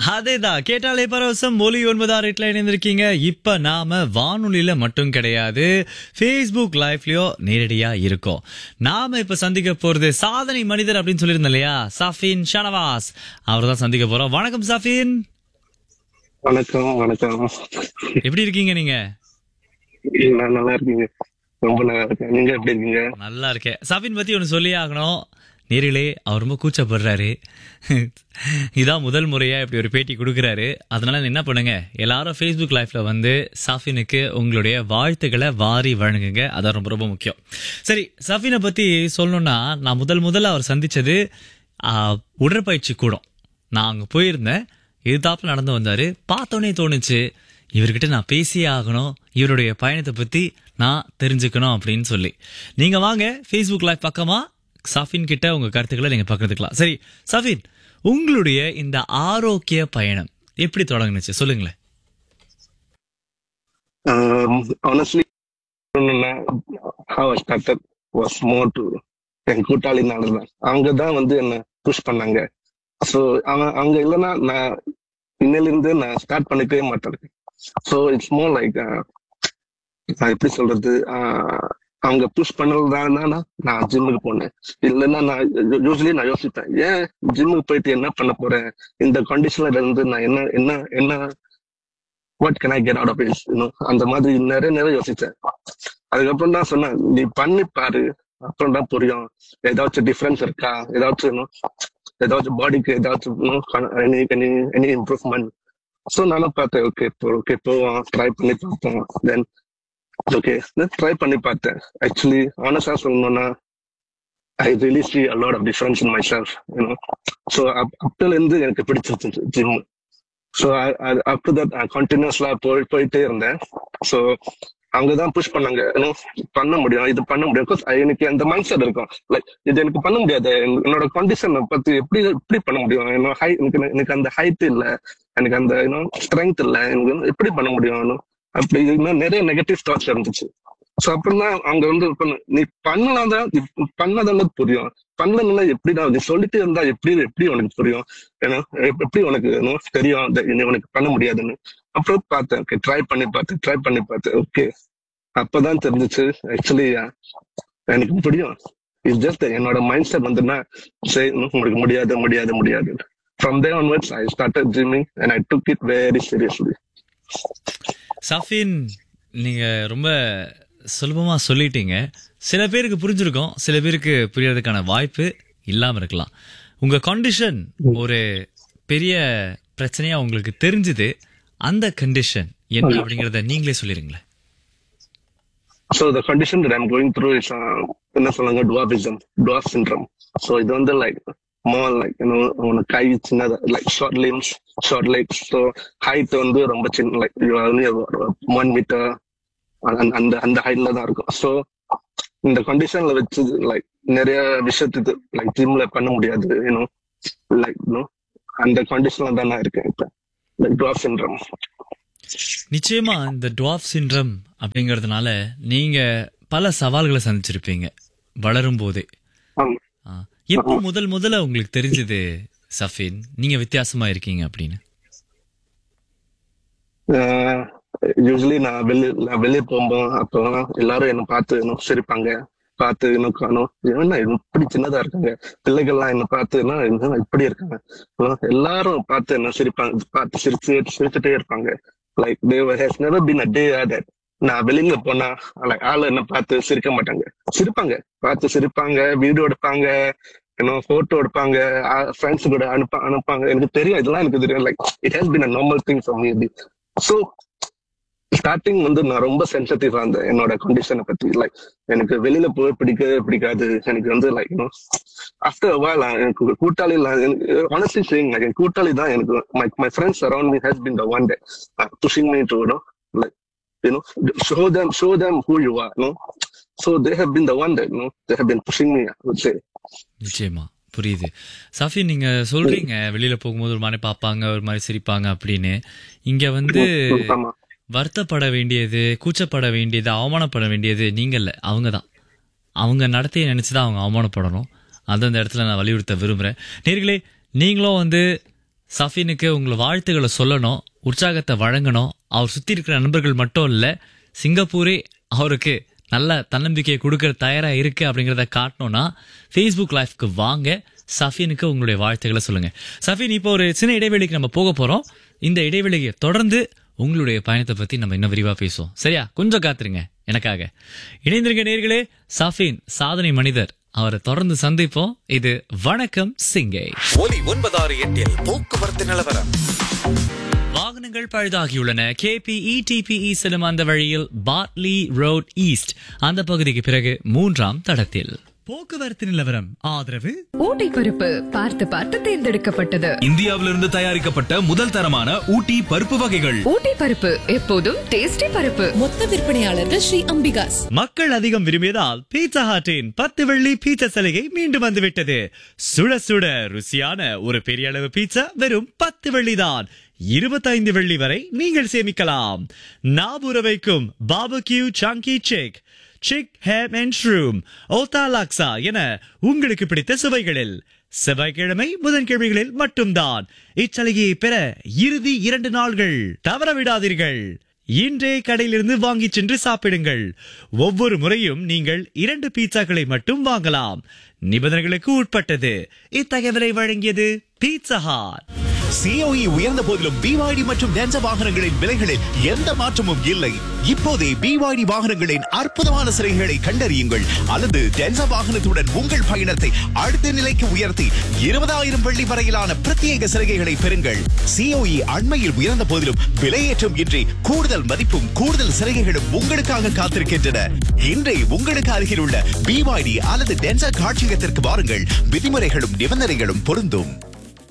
அதேதான் கேட்டாலே பரவசம் ஒலி ஒன்பதாம் ரேட்ல இணைந்திருக்கீங்க இப்ப நாம வானொலியில மட்டும் கிடையாது Facebook லைவ்லயோ நேரடியா இருக்கோம் நாம இப்ப சந்திக்க போறது சாதனை மனிதர் அப்படின்னு சொல்லியிருந்தோம் இல்லையா சஃபின் ஷனவாஸ் அவர் தான் சந்திக்க போறோம் வணக்கம் சஃபின் வணக்கம் வணக்கம் எப்படி இருக்கீங்க நீங்க நான் நல்லா இருக்கீங்க ரொம்ப நல்லா இருக்கேன் நீங்க எப்படி இருக்கீங்க நல்லா இருக்கேன் சஃபின் பத்தி ஒன்று சொல்லி ஆகணும் நேரிலே அவர் ரொம்ப கூச்சப்படுறாரு இதான் முதல் முறையா இப்படி ஒரு பேட்டி கொடுக்குறாரு அதனால என்ன பண்ணுங்க எல்லாரும் ஃபேஸ்புக் லைஃப்ல வந்து சஃபினுக்கு உங்களுடைய வாழ்த்துக்களை வாரி வழங்குங்க அதான் ரொம்ப ரொம்ப முக்கியம் சரி சஃபினை பத்தி சொல்லணும்னா நான் முதல் முதல்ல அவர் சந்திச்சது ஆ, உடற்பயிற்சி கூடம் நான் அங்க போயிருந்தேன் எதிர்த்தாப்புல நடந்து வந்தாரு பார்த்தோன்னே தோணுச்சு இவர்கிட்ட நான் பேசியே ஆகணும் இவருடைய பயணத்தை பத்தி நான் தெரிஞ்சுக்கணும் அப்படின்னு சொல்லி நீங்க வாங்க ஃபேஸ்புக் லைவ் பக்கமா சஃபின் கிட்ட உங்க கருத்துக்களை நீங்க பகிர்ந்துக்கலாம் சரி சஃபின் உங்களுடைய இந்த ஆரோக்கிய பயணம் எப்படி தொடங்குனுச்சு சொல்லுங்களேன் honestly how started was more to என் கூட்டாளினால தான் அவங்க தான் வந்து என்ன புஷ் பண்ணாங்க ஸோ அவன் அவங்க இல்லைன்னா நான் இன்னிலிருந்து நான் ஸ்டார்ட் பண்ணிக்கவே மாட்டேன் ஸோ இட்ஸ் மோர் லைக் நான் எப்படி சொல்றது ஆஹ் அவங்க புஷ் பண்ணதான் நான் ஜிம்முக்கு போனேன் இல்லைன்னா நான் யூஸ்வலி நான் யோசிப்பேன் ஏன் ஜிம்முக்கு போயிட்டு என்ன பண்ண போறேன் இந்த கண்டிஷன்ல இருந்து நான் என்ன என்ன என்ன what can I get out of it அந்த மாதிரி நிறைய நிறைய யோசிச்சேன் அதுக்கப்புறம் தான் சொன்னேன் நீ பண்ணி பாரு அப்புறம் தான் புரியும் ஏதாச்சும் டிஃபரன்ஸ் இருக்கா ஏதாச்சும் இன்னும் ஏதாச்சும் பாடிக்கு ஏதாச்சும் any any any improvement so நானும் பார்த்தேன் ஓகே இப்போ ஓகே போவோம் ட்ரை பண்ணி பார்ப்போம் தென் ஓகே ட்ரை பண்ணி பார்த்தேன் ஆக்சுவலி ஆனஸ்டா சொல்லணும்னா I really see a lot of difference in myself you know so அப்பல இருந்து எனக்கு பிடிச்சிருச்சு ஜிம் ஸோ அப் தட் கண்டினியூஸ்லா போய் போயிட்டே இருந்தேன் ஸோ அவங்க தான் புஷ் பண்ணாங்க you know, பண்ண முடியும் இது பண்ண முடியும் Because எனக்கு அந்த மைண்ட் செட் இருக்கும் லைக் இது எனக்கு பண்ண முடியாது என்- என்னோட கண்டிஷனை பத்தி எப்படி எப்படி பண்ண முடியும் என்னோட ஹை எனக்கு எனக்கு அந்த ஹைட் இல்ல எனக்கு அந்த இன்னும் ஸ்ட்ரென்த் இல்ல எனக்கு வந்து எப்படி பண்ண முடியும் you know? அப்படி இன்னும் நிறைய நெகட்டிவ் தாட்ஸ் இருந்துச்சு ஸோ அப்புறம் தான் அவங்க வந்து பண்ண- நீ பண்ணலாதான் நீ பண்ணாதான் புரியும் பண்ணலன்னா எப்படிடா நீ சொல்லிட்டு இருந்தா எப்படி எப்படி உனக்கு புரியும் ஏன்னா எப்- எப்படி உனக்கு you know, தெரியும் that இனி உனக்கு பண்ண முடியாதுன்னு அப்புறம் பார்த்தேன் ஓகே ட்ரை பண்ணி பார்த்தேன் ட்ரை பண்ணி பார்த்தேன் ஓகே அப்பதான் தெரிஞ்சுச்சு ஆக்சுவலி எனக்கு முடியும் இட்ஸ் ஜஸ்ட் என்னோட மைண்ட் செட் வந்துன்னா சரி இன்னும் உங்களுக்கு முடியாது முடியாது முடியாது from there onwards I started gymming and I took it very seriously Safin நீங்க ரொம்ப சுலபமா சொல்லிட்டீங்க சில பேருக்கு புரிஞ்சிருக்கும் சில பேருக்கு புரியறதுக்கான வாய்ப்பு இல்லாம இருக்கலாம் உங்க கண்டிஷன் ஒரு பெரிய பிரச்சனையா உங்களுக்கு தெரிஞ்சது அந்த கண்டிஷன் என்ன அப்படிங்கறத நீங்களே சொல்லிருங்களேன் so the condition that I'm going through is என்ன சொல்லுங்க டுவாபிசம் டுவாப் சிண்ட்ரம் ஸோ இது வந்து லைக் மோர் லைக் உனக்கு கை சின்னதா like short limbs short legs so height வந்து ரொம்ப சின்ன லைக் ஒன் மீட்டர் அந்த அந்த ஹைட்ல தான் இருக்கும் ஸோ இந்த கண்டிஷன்ல வச்சு லைக் நிறைய விஷயத்துக்கு லைக் ஜிம்ல பண்ண முடியாது யூனோ லைக் அந்த கண்டிஷன்ல தான் நான் இருக்கேன் இப்ப லைக் டுவாப் சிண்ட்ரம் நிச்சயமா இந்த டுவாஃப் சிண்ட்ரம் அப்படிங்கறதுனால நீங்க பல சவால்களை சந்திச்சிருப்பீங்க வளரும் போதே ஆமா ஆ, எப்போ முதல் முதல்ல உங்களுக்கு தெரிஞ்சது சஃபின் நீங்க வித்தியாசமா இருக்கீங்க அப்படின்னு யூஸ்வலி நான் வெளியே நான் வெளியே போகும்போது அப்போ எல்லாரும் என்ன பார்த்து இன்னும் சிரிப்பாங்க பார்த்து இன்னும் காணும் என்ன இப்படி சின்னதா இருக்காங்க பிள்ளைகள்லாம் என்ன பார்த்து என்ன என்ன இப்படி இருக்காங்க அஹ் எல்லாரும் பார்த்து என்ன சிரிப்பாங்க பார்த்து சிரிச்சு சிரிச்சுட்டே இருப்பாங்க like there has never been a day that நான் வெளியில போனா லைக் ஆளு என்ன பார்த்து சிரிக்க மாட்டாங்க சிரிப்பாங்க பார்த்து சிரிப்பாங்க வீடியோ எடுப்பாங்க இன்னும் போட்டோ எடுப்பாங்க ஃப்ரெண்ட்ஸ் கூட அனுப்ப அனுப்பாங்க எனக்கு தெரியும் இதெல்லாம் எனக்கு தெரியும் like it has been a normal thing for me so starting வந்து நான் ரொம்ப சென்சிட்டிவா இருந்தேன் என்னோட கண்டிஷனை பத்தி லைக் எனக்கு வெளியில போய் பிடிக்கவே பிடிக்காது எனக்கு வந்து லைக் யூனோ ஆஃப்டர் வால் எனக்கு கூட்டாளி ஆனஸ்ட்லி சேயிங் லைக் என் கூட்டாளி தான் எனக்கு my my friends around me has been the one day pushing me to no like you know show them show them who you are no so they have been the one day no they have been pushing me say நிச்சயமா புரியுது சஃபி நீங்க சொல்றீங்க வெளியில போகும்போது ஒரு மாதிரி பார்ப்பாங்க ஒரு மாதிரி சிரிப்பாங்க அப்படின்னு இங்க வந்து ஆமா வருத்தப்பட வேண்டியது கூச்சப்பட வேண்டியது அவமானப்பட வேண்டியது நீங்க இல்ல அவங்க தான் அவங்க நடத்தையை நினைச்சுதான் அவங்க அவமானப்படணும் அந்தந்த இடத்துல நான் வலியுறுத்த விரும்புறேன் நேர்களே நீங்களும் வந்து சஃபினுக்கு உங்களை வாழ்த்துக்களை சொல்லணும் உற்சாகத்தை வழங்கணும் அவர் சுத்தி இருக்கிற நண்பர்கள் மட்டும் இல்ல சிங்கப்பூரே அவருக்கு நல்ல தன்னம்பிக்கையை கொடுக்கற தயாரா இருக்கு அப்படிங்கறத காட்டணும்னா ஃபேஸ்புக் லைஃப்க்கு வாங்க சஃபினுக்கு உங்களுடைய வாழ்த்துக்களை சொல்லுங்க சஃபின் இப்போ ஒரு சின்ன இடைவெளிக்கு நம்ம போக போறோம் இந்த இடைவெளியை தொடர்ந்து உங்களுடைய பயணத்தை பத்தி நம்ம இன்னும் விரிவா பேசுவோம் சரியா கொஞ்சம் காத்துருங்க எனக்காக இணைந்திருக்க நேர்களே சஃபின் சாதனை மனிதர் அவரை தொடர்ந்து சந்திப்போம் இது வணக்கம் சிங்கை ஒலி ஒன்பதாறு எட்டில் போக்குவரத்து நிலவரம் வாகனங்கள் பழுதாகியுள்ளன கேபிஇ டிபிஇ செல்லும் அந்த வழியில் பாட்லி ரோட் ஈஸ்ட் அந்த பகுதிக்கு பிறகு மூன்றாம் தடத்தில் போக்குவரத்து நிலவரம் ஆதரவு ஊட்டி பருப்பு பார்த்து பார்த்து தேர்ந்தெடுக்கப்பட்டது இந்தியாவிலிருந்து தயாரிக்கப்பட்ட முதல் தரமான ஊட்டி பருப்பு வகைகள் ஊட்டி பருப்பு எப்போதும் டேஸ்டி பருப்பு மொத்த விற்பனையாளர்கள் ஸ்ரீ அம்பிகாஸ் மக்கள் அதிகம் விரும்பியதால் பீட்சா ஹாட்டின் பத்து வெள்ளி பீட்சா சலுகை மீண்டும் வந்துவிட்டது சுட சுட ருசியான ஒரு பெரிய அளவு பீட்சா வெறும் பத்து வெள்ளிதான் இருபத்தைந்து வெள்ளி வரை நீங்கள் சேமிக்கலாம் நாபுர வைக்கும் பாபக்யூ சாங்கி செக் சிக் ஹேம் அண்ட் ஷ்ரூம் ஓத்தா லாக்ஸா என உங்களுக்கு பிடித்த சுவைகளில் செவ்வாய்க்கிழமை புதன்கிழமைகளில் மட்டும்தான் இச்சலுகையை பெற இறுதி இரண்டு நாள்கள் தவற விடாதீர்கள் இன்றே கடையிலிருந்து வாங்கிச் சென்று சாப்பிடுங்கள் ஒவ்வொரு முறையும் நீங்கள் இரண்டு பீட்சாக்களை மட்டும் வாங்கலாம் நிபந்தனைகளுக்கு உட்பட்டது இத்தகவலை வழங்கியது பீட்சா ஹாட் சிஓஇ உயர்ந்த போதிலும் பிவாய்டி மற்றும் டென்ச வாகனங்களின் விலைகளில் எந்த மாற்றமும் இல்லை இப்போதே பிவாய்டி வாகனங்களின் அற்புதமான சிறைகளை கண்டறியுங்கள் அல்லது டென்சா வாகனத்துடன் உங்கள் பயணத்தை அடுத்த நிலைக்கு உயர்த்தி இருபதாயிரம் வெள்ளி வரையிலான பிரத்யேக சிறைகளை பெறுங்கள் சிஓஇ அண்மையில் உயர்ந்த போதிலும் விலையேற்றம் இன்றி கூடுதல் மதிப்பும் கூடுதல் சிறைகளும் உங்களுக்காக காத்திருக்கின்றன இன்றே உங்களுக்கு அருகில் உள்ள பிவாய்டி அல்லது டென்சா காட்சியகத்திற்கு வாருங்கள் விதிமுறைகளும் நிபந்தனைகளும் பொருந்தும்